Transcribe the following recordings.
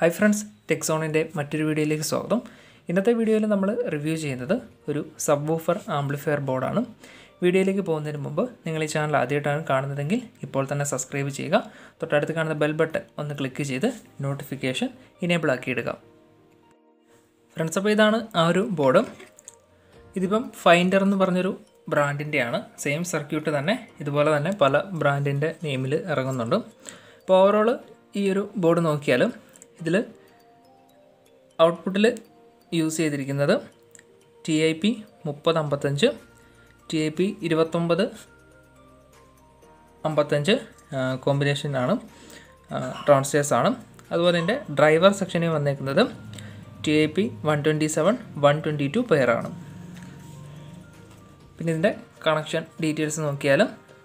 hi friends ടെക്സോണിൻ്റെ മറ്റൊരു വീഡിയോയിലേക്ക് സ്വാഗതം ഇന്നത്തെ വീഡിയോയിൽ നമ്മൾ റിവ്യൂ ചെയ്യുന്നത് ഒരു സബ് വൂഫർ ആംപ്ലിഫയർ ബോർഡാണ് വീഡിയോയിലേക്ക് പോകുന്നതിന് മുമ്പ് നിങ്ങൾ ഈ ചാനൽ ആദ്യമായിട്ടാണ് കാണുന്നതെങ്കിൽ ഇപ്പോൾ തന്നെ സബ്സ്ക്രൈബ് ചെയ്യുക തൊട്ടടുത്ത് കാണുന്ന ബെൽ ബട്ടൺ ഒന്ന് ക്ലിക്ക് ചെയ്ത് നോട്ടിഫിക്കേഷൻ ഇനേബിൾ ആക്കിയിടുക ഫ്രണ്ട്സ് അപ്പോൾ ഇതാണ് ആ ഒരു ബോർഡ് ഇതിപ്പം ഫൈൻഡർ എന്ന് പറഞ്ഞൊരു ബ്രാൻഡിൻ്റെയാണ് സെയിം സർക്യൂട്ട് തന്നെ ഇതുപോലെ തന്നെ പല ബ്രാൻഡിൻ്റെ നെയിമിൽ ഇറങ്ങുന്നുണ്ട് അപ്പോൾ ഓവറോൾ ഈ ഒരു ബോർഡ് നോക്കിയാൽ ഇതിൽ ഔട്ട്പുട്ടിൽ യൂസ് ചെയ്തിരിക്കുന്നത് ടി ഐ പി മുപ്പത് അമ്പത്തഞ്ച് ടി ഐ പി ഇരുപത്തൊമ്പത് അമ്പത്തഞ്ച് കോമ്പിനേഷനാണ് ട്രാൻസ്ലേഴ്സ് ആണ് അതുപോലെ എൻ്റെ ഡ്രൈവർ സെക്ഷനിൽ വന്നേക്കുന്നത് T I P one twenty seven one twenty two പെയറാണ് പിന്നെ ഇതിൻ്റെ കണക്ഷൻ ഡീറ്റെയിൽസ് നോക്കിയാൽ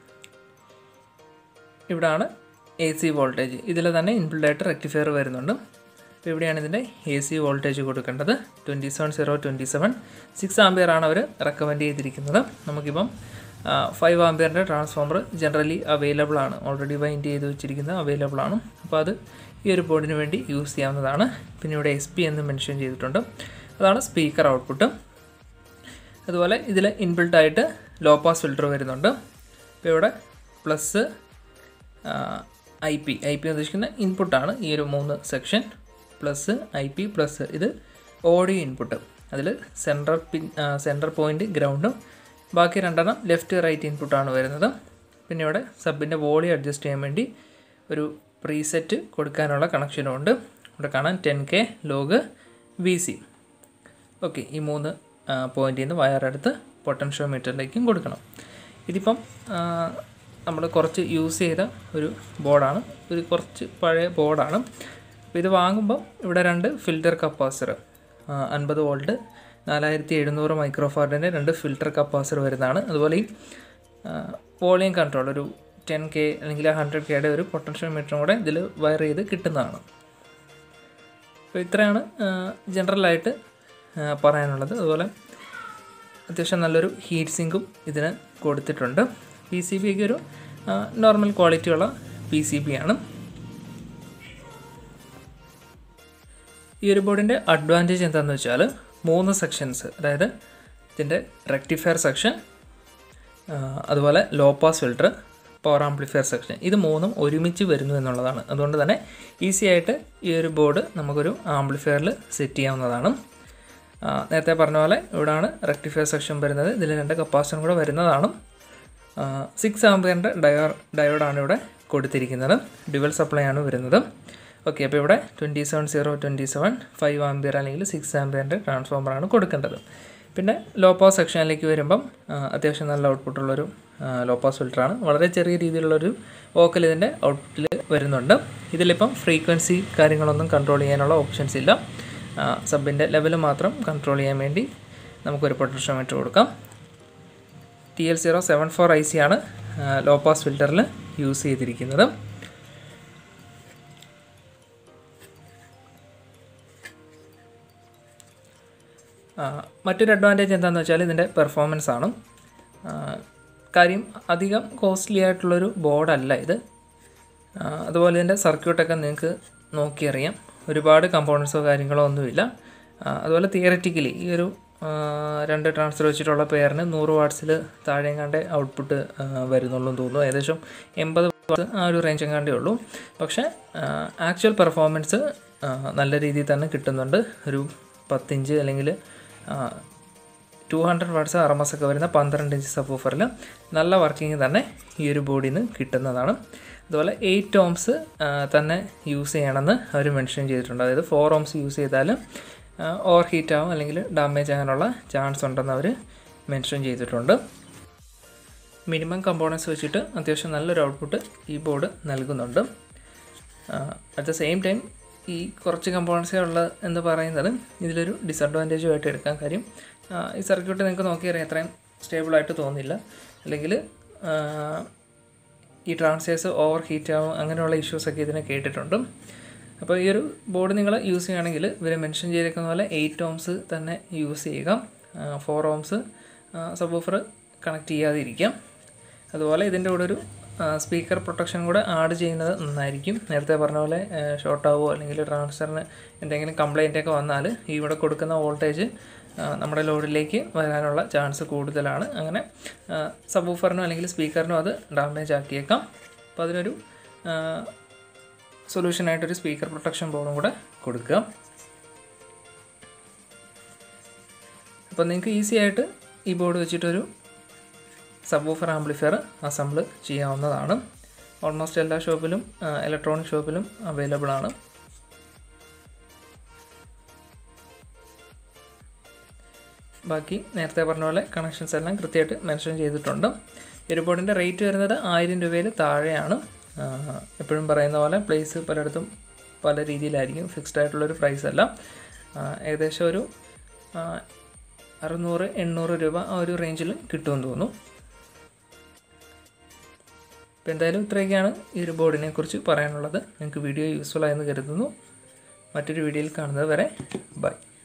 ഇവിടാണ് എ സി വോൾട്ടേജ് ഇതിൽ തന്നെ ഇൻബിൾഡായിട്ട് റെക്ടിഫയർ വരുന്നുണ്ട് അപ്പോൾ ഇവിടെയാണ് ഇതിൻ്റെ എ സി വോൾട്ടേജ് കൊടുക്കേണ്ടത് twenty seven zero twenty seven six ampere ആണ് അവർ റെക്കമെൻഡ് ചെയ്തിരിക്കുന്നത് നമുക്കിപ്പം ഫൈവ് ആംബിയറിൻ്റെ ട്രാൻസ്ഫോമർ ജനറലി അവൈലബിൾ ആണ് ഓൾറെഡി വൈൻഡ് ചെയ്ത് വെച്ചിരിക്കുന്നത് അവൈലബിൾ ആണ് അപ്പോൾ അത് ഈ ഒരു ബോർഡിന് വേണ്ടി യൂസ് ചെയ്യാവുന്നതാണ് പിന്നെ ഇവിടെ എസ് പി എന്ന് മെൻഷൻ ചെയ്തിട്ടുണ്ട് അതാണ് സ്പീക്കർ ഔട്ട്പുട്ട് അതുപോലെ ഇതിൽ ഇൻബിൽട്ടായിട്ട് ലോ പാസ് ഫിൽറ്റർ വരുന്നുണ്ട് ഇപ്പോൾ ഇവിടെ plus I P I P ഉദ്ദേശിക്കുന്ന ഇൻപുട്ടാണ് ഈ ഒരു മൂന്ന് section plus I P plus ഇത് ഓഡിയോ ഇൻപുട്ട് അതിൽ സെൻട്രൽ പിൻ സെൻട്രൽ പോയിൻ്റ് ഗ്രൗണ്ടും ബാക്കി രണ്ടെണ്ണം ലെഫ്റ്റ് റൈറ്റ് ഇൻപുട്ടാണ് വരുന്നത് പിന്നെ ഇവിടെ സബിൻ്റെ വോളി അഡ്ജസ്റ്റ് ചെയ്യാൻ വേണ്ടി ഒരു പ്രീസെറ്റ് കൊടുക്കാനുള്ള കണക്ഷനും ഉണ്ട് ഇവിടെ കാണാൻ ten K log V C okay ഈ മൂന്ന് പോയിന്റിൽ നിന്ന് വയറെടുത്ത് പൊട്ടൻഷ്യോമീറ്ററിലേക്കും കൊടുക്കണം ഇതിപ്പം നമ്മൾ കുറച്ച് യൂസ് ചെയ്ത ഒരു ബോർഡാണ് ഒരു കുറച്ച് പഴയ ബോർഡാണ് അപ്പോൾ ഇത് വാങ്ങുമ്പം ഇവിടെ രണ്ട് ഫിൽറ്റർ കപ്പാസിറ്റർ അൻപത് വോൾട്ട് നാലായിരത്തി എഴുന്നൂറ് മൈക്രോഫാർഡിൻ്റെ രണ്ട് ഫിൽറ്റർ കപ്പാസിറ്റർ വരുന്നതാണ് അതുപോലെ ഈ വോളിയം കൺട്രോൾ ഒരു ടെൻ കെ അല്ലെങ്കിൽ ഹൺഡ്രഡ് കെയുടെ ഒരു പൊട്ടൻഷ്യോമീറ്ററും കൂടെ ഇതിൽ വയർ ചെയ്ത് കിട്ടുന്നതാണ് അപ്പോൾ ഇത്രയാണ് ജനറലായിട്ട് പറയാനുള്ളത് അതുപോലെ അത്യാവശ്യം നല്ലൊരു ഹീറ്റ് സിങ്കും ഇതിന് കൊടുത്തിട്ടുണ്ട് പി സി ബി ഒക്കെ ഒരു നോർമൽ ക്വാളിറ്റിയുള്ള പി സി ബി ആണ് ഈ ഒരു ബോർഡിൻ്റെ അഡ്വാൻറ്റേജ് എന്താണെന്ന് വെച്ചാൽ മൂന്ന് സെക്ഷൻസ് അതായത് ഇതിൻ്റെ റെക്ടിഫയർ സെക്ഷൻ അതുപോലെ low pass filter power amplifier section ഇത് മൂന്നും ഒരുമിച്ച് വരുന്നു എന്നുള്ളതാണ് അതുകൊണ്ട് തന്നെ ഈസി ആയിട്ട് ഈ ഒരു ബോർഡ് നമുക്കൊരു ആംപ്ലിഫയറിൽ സെറ്റ് ചെയ്യാവുന്നതാണ് നേരത്തെ പറഞ്ഞ പോലെ ഇവിടാണ് റെക്ടിഫയർ സെക്ഷൻ വരുന്നത് ഇതിൽ രണ്ട് കപ്പാസിറ്ററും കൂടെ വരുന്നതാണ് സിക്സ് ആംബിയറിൻ്റെ ഡയോ ഡയോഡാണ് ഇവിടെ കൊടുത്തിരിക്കുന്നത് ഡുവൽ സപ്ലൈ ആണ് വരുന്നത് ഓക്കെ അപ്പോൾ ഇവിടെ twenty seven zero twenty seven five ampere അല്ലെങ്കിൽ സിക്സ് ആംബിയറിൻ്റെ ട്രാൻസ്ഫോമറാണ് കൊടുക്കേണ്ടത് പിന്നെ ലോ പാസ് സെക്ഷനിലേക്ക് വരുമ്പം അത്യാവശ്യം നല്ല ഔട്ട്പുട്ടുള്ളൊരു ലോ പാസ് ഫിൽറ്ററാണ് വളരെ ചെറിയ രീതിയിലുള്ളൊരു വോക്കൽ ഇതിൻ്റെ ഔട്ട്പുട്ടിൽ വരുന്നുണ്ട് ഇതിലിപ്പം ഫ്രീക്വൻസി കാര്യങ്ങളൊന്നും കൺട്രോൾ ചെയ്യാനുള്ള ഓപ്ഷൻസ് ഇല്ല സബിൻ്റെ ലെവൽ മാത്രം കൺട്രോൾ ചെയ്യാൻ വേണ്ടി നമുക്കൊരു പൊട്ടൻഷ്യോമീറ്റർ കൊടുക്കാം T L zero seven four I C ആണ് ലോ പാസ് ഫിൽറ്ററിൽ യൂസ് ചെയ്തിരിക്കുന്നത് മറ്റൊരു അഡ്വാൻറ്റേജ് എന്താണെന്ന് വെച്ചാൽ ഇതിൻ്റെ പെർഫോമൻസ് ആണ് കാര്യം അധികം കോസ്റ്റ്ലി ആയിട്ടുള്ളൊരു ബോർഡല്ല ഇത് അതുപോലെ ഇതിൻ്റെ സർക്യൂട്ടൊക്കെ നിങ്ങൾക്ക് നോക്കിയറിയാം ഒരുപാട് കമ്പോണൻസോ കാര്യങ്ങളോ ഒന്നുമില്ല അതുപോലെ തിയററ്റിക്കലി ഈ ഒരു രണ്ട് ട്രാൻസ്ഫർ വെച്ചിട്ടുള്ള പെയറിന് നൂറ് വാട്ട്സിൽ താഴെങ്ങാണ്ട് ഔട്ട്പുട്ട് വരുന്നുള്ളൂ എന്ന് തോന്നുന്നു ഏകദേശം എൺപത് വാട്ട്സ് ആ ഒരു റേഞ്ച് എങ്ങാണ്ടേ ഉള്ളൂ പക്ഷേ ആക്ച്വൽ പെർഫോമൻസ് നല്ല രീതിയിൽ തന്നെ കിട്ടുന്നുണ്ട് ഒരു പത്തിഞ്ച് അല്ലെങ്കിൽ two hundred watts R M S ഒക്കെ വരുന്ന പന്ത്രണ്ട് ഇഞ്ച് സബ് ഓഫറിൽ നല്ല വർക്കിംഗ് തന്നെ ഈ ഒരു ബോർഡിൽ നിന്ന് കിട്ടുന്നതാണ് അതുപോലെ എയ്റ്റ് ഓംസ് തന്നെ യൂസ് ചെയ്യണമെന്ന് അവർ മെൻഷൻ ചെയ്തിട്ടുണ്ട് അതായത് ഫോർ ഓംസ് യൂസ് ചെയ്താൽ ഓവർ ഹീറ്റ് ആവും അല്ലെങ്കിൽ ഡാമേജ് ആകാനുള്ള ചാൻസ് ഉണ്ടെന്ന് അവർ മെൻഷൻ ചെയ്തിട്ടുണ്ട് മിനിമം കമ്പോണൻസ് വെച്ചിട്ട് അത്യാവശ്യം നല്ലൊരു ഔട്ട്പുട്ട് ഈ ബോർഡ് നൽകുന്നുണ്ട് അറ്റ് ദ സെയിം ടൈം ഈ കുറച്ച് കമ്പോണൻസേ ഉള്ള എന്ന് പറയുന്നത് ഇതിലൊരു ഡിസഡ്വാൻറ്റേജുമായിട്ട് എടുക്കാൻ കാര്യം ഈ സർക്യൂട്ട് നിങ്ങൾക്ക് നോക്കിയറിയാം അത്രയും സ്റ്റേബിളായിട്ട് തോന്നില്ല അല്ലെങ്കിൽ ഈ ട്രാൻസ്ലേഴ്സ് ഓവർ ഹീറ്റ് ആവും അങ്ങനെയുള്ള ഇഷ്യൂസൊക്കെ ഇതിനെ കേട്ടിട്ടുണ്ട് അപ്പോൾ ഈ ഒരു ബോർഡ് നിങ്ങൾ യൂസ് ചെയ്യുകയാണെങ്കിൽ ഇവർ മെൻഷൻ ചെയ്തിരിക്കുന്ന പോലെ എയ്റ്റ് ഓംസ് തന്നെ യൂസ് ചെയ്യുക four ohms subwoofer connect ചെയ്യാതിരിക്കാം അതുപോലെ ഇതിൻ്റെ കൂടെ ഒരു സ്പീക്കർ പ്രൊട്ടക്ഷൻ കൂടെ ആഡ് ചെയ്യുന്നത് നന്നായിരിക്കും നേരത്തെ പറഞ്ഞ പോലെ ഷോർട്ട് ആവുമോ അല്ലെങ്കിൽ ട്രാൻസ്ഫറിന് എന്തെങ്കിലും കംപ്ലൈൻ്റ് ഒക്കെ വന്നാൽ ഇവിടെ കൊടുക്കുന്ന വോൾട്ടേജ് നമ്മുടെ ലോഡിലേക്ക് വരാനുള്ള ചാൻസ് കൂടുതലാണ് അങ്ങനെ സബ് ഊഫറിനോ അല്ലെങ്കിൽ സ്പീക്കറിനോ അത് ഡാമേജ് ആക്കിയേക്കാം അപ്പോൾ അതിനൊരു സൊല്യൂഷനായിട്ടൊരു സ്പീക്കർ പ്രൊട്ടക്ഷൻ ബോർഡും കൂടെ കൊടുക്കുക അപ്പോൾ നിങ്ങൾക്ക് ഈസി ആയിട്ട് ഈ ബോർഡ് വെച്ചിട്ടൊരു സബ് ഓഫർ ആംപ്ലിഫയർ അസംബിൾ ചെയ്യാവുന്നതാണ് ഓൾമോസ്റ്റ് എല്ലാ ഷോപ്പിലും ഇലക്ട്രോണിക് ഷോപ്പിലും അവൈലബിൾ ആണ് ബാക്കി നേരത്തെ പറഞ്ഞ പോലെ കണക്ഷൻസ് എല്ലാം കൃത്യമായിട്ട് മെൻഷൻ ചെയ്തിട്ടുണ്ട് ഒരു ബോർഡിൻ്റെ റേറ്റ് വരുന്നത് ആയിരം രൂപയിൽ താഴെയാണ് എപ്പോഴും പറയുന്ന പോലെ പ്ലേസ് പലയിടത്തും പല രീതിയിലായിരിക്കും ഫിക്സ്ഡ് ആയിട്ടുള്ളൊരു പ്രൈസ് അല്ല ഏകദേശം ഒരു അറുന്നൂറ് എണ്ണൂറ് രൂപ ആ ഒരു റേഞ്ചിൽ കിട്ടുമെന്ന് തോന്നുന്നു അപ്പോൾ എന്തായാലും ഇത്രയൊക്കെയാണ് ഈ ഒരു ബോർഡിനെ കുറിച്ച് പറയാനുള്ളത് നിങ്ങൾക്ക് വീഡിയോ യൂസ്ഫുൾ ആയെന്ന് കരുതുന്നു മറ്റൊരു വീഡിയോയിൽ കാണുന്നത് വരെ ബൈ